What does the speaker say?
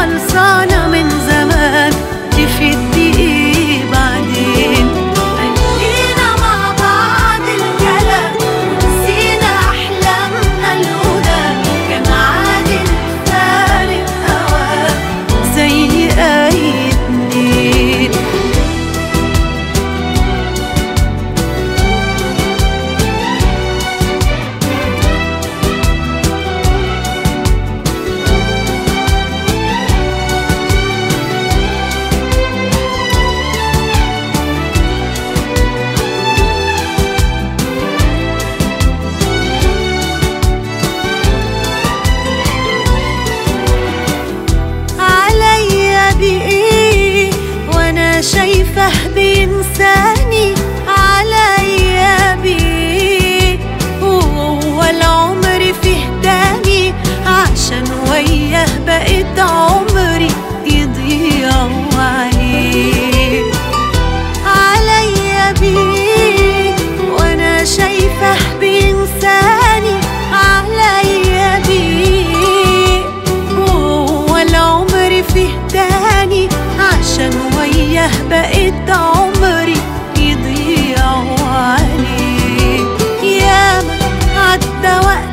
خلصانة من زمان تفيد ايه بعدين خلينا مع بعض الكلام ونسينا أحلامنا الأولى كان عادي نفارق أوام زي أي اتنين عليا بإيه وأنا شايفه بينساني عليا بإيه وهو العمر فيه تاني عشان وياه بقيت عمري يضيع عليه عليا بيه وانا شايفه بينساني عليا بيه وهو العمر فيه تاني عشان وياه بقيت عمري يضيع عليه ياما عدى وقت